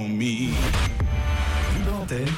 me. Libre antenne.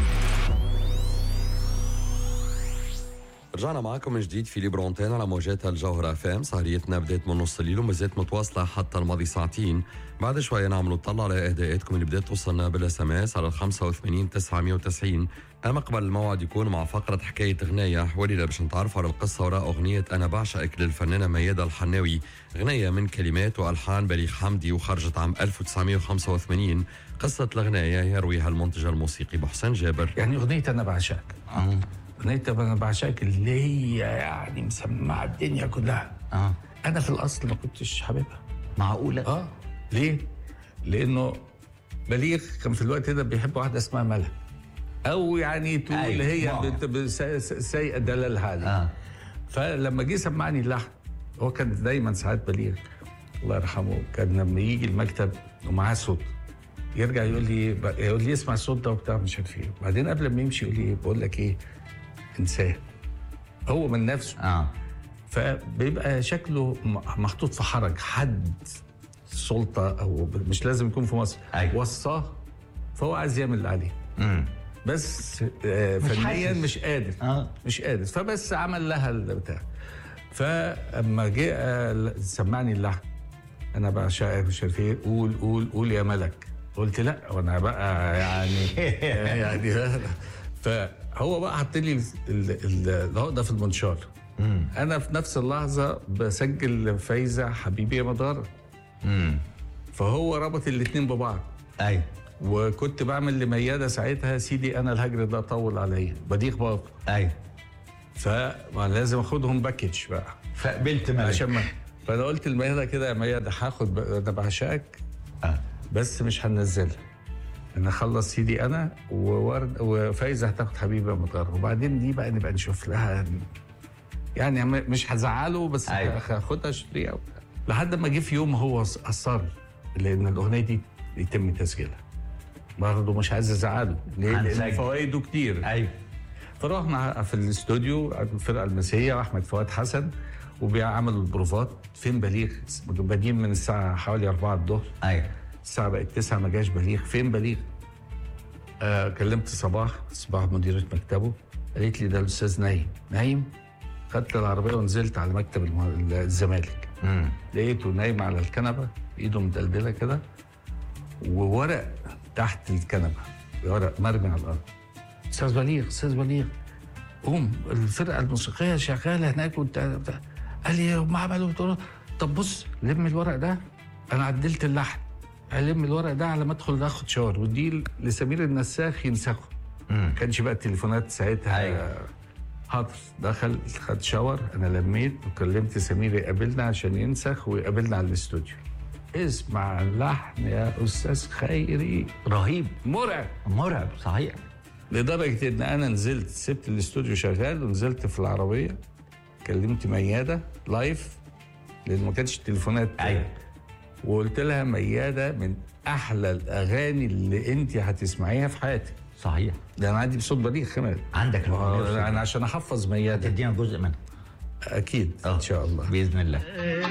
رجعنا معكم من جديد في ليبرونتين على موجات الجوهرة اف ام سهريتنا بدات من نص الليل وما زالت متواصلة حتى الماضي ساعتين بعد شوي نعمل نطلع على اهداءاتكم اللي بدات توصلنا بالاس ام اس على ال 85 990 اما قبل الموعد يكون مع فقرة حكاية غنية وليلة باش نتعرفوا على القصة وراء أغنية أنا بعشقك للفنانة ميادة الحناوي غنية من كلمات وألحان بليغ حمدي وخرجت عام 1985 قصة الغناية يرويها المنتج الموسيقي بحسن جابر يعني اغنيه انا بعشقك اه اغنيه انا بعشقك اللي هي يعني مسمعه الدنيا كلها اه انا في الاصل ما كنتش حاببها معقولة اه ليه؟ لانه بليغ كان في الوقت ده بيحب واحده اسمها ملك او يعني تقول أيوة، هي ما. بت- بس- س- سيئه دلالها عليه اه فلما جه سمعني اللحن هو كان دايما ساعات بليغ الله يرحمه كان لما يجي المكتب ومعاه صوت يرجع يقول لي يقول لي اسمع الصوت ده وبتاع مش عارف ايه بعدين قبل ما يمشي يقول لي بقول لك ايه انساه هو من نفسه اه فبيبقى شكله م- محطوط في حرج حد سلطه او ب- مش لازم يكون في مصر أيوة. وصاه فهو عايز يعمل اللي عليه امم بس آه، مش فنيا حاسس. مش قادر اه مش قادر فبس عمل لها البتاع فاما جه آه، سمعني اللحن انا بعشقك مش عارف ايه قول قول قول يا ملك قلت لا وانا بقى يعني يعني فهو بقى حط لي ال- ال- العقده في المنشار امم انا في نفس اللحظه بسجل فايزه حبيبي يا مدار امم فهو ربط الاتنين ببعض ايوه وكنت بعمل لميادة ساعتها سيدي انا الهجر ده طول عليا بديخ برضه ايوه فلازم اخدهم باكج بقى فقبلت ملك عشان ما فانا قلت لميادة كده يا ميادة هاخد ب- انا بعشقك اه بس مش هنزلها انا اخلص سيدي انا وورد وفايزه هتاخد حبيبي يا مطار وبعدين دي بقى نبقى نشوف لها يعني م- مش هزعله بس أيوة. هاخدها اشتريها لحد ما جه في يوم هو اصر لان الاغنيه دي يتم تسجيلها برضه مش عايز ازعله ليه؟ لان هنسجل. فوائده كتير ايوه فرحنا في الاستوديو الفرقه المسيه واحمد فؤاد حسن وبيعملوا البروفات فين بليغ بادئين من الساعه حوالي 4 الظهر ايوه الساعه بقت 9 ما جاش بليغ فين بليغ آه كلمت صباح صباح مديره مكتبه قالت لي ده الاستاذ نايم نايم خدت العربيه ونزلت على مكتب الم- الزمالك امم لقيته نايم على الكنبه ايده مدلدله كده وورق تحت الكنبه ورق مرمي على الارض استاذ بليغ استاذ بليغ قوم الفرقه الموسيقيه شغاله هناك وانت بتاع. قال لي هم عملوا قلت له طب بص لم الورق ده انا عدلت اللحن الم الورق ده على ما ادخل اخد شاور ودي لسمير النساخ ينسخه امم كانش بقى التليفونات ساعتها أيوة. حاضر دخل خد شاور انا لميت وكلمت سمير يقابلنا عشان ينسخ ويقابلنا على الاستوديو اسمع اللحن يا استاذ خيري رهيب مرعب مرعب صحيح لدرجه ان انا نزلت سبت الاستوديو شغال ونزلت في العربيه كلمت مياده لايف لان ما كانتش التليفونات ايوه وقلت لها مياده من احلى الاغاني اللي انت هتسمعيها في حياتك صحيح ده انا عندي صوت بليغ كمان عندك آه، الأغنية انا عشان احفظ مياده تدينا جزء منها اكيد آه. ان شاء الله باذن الله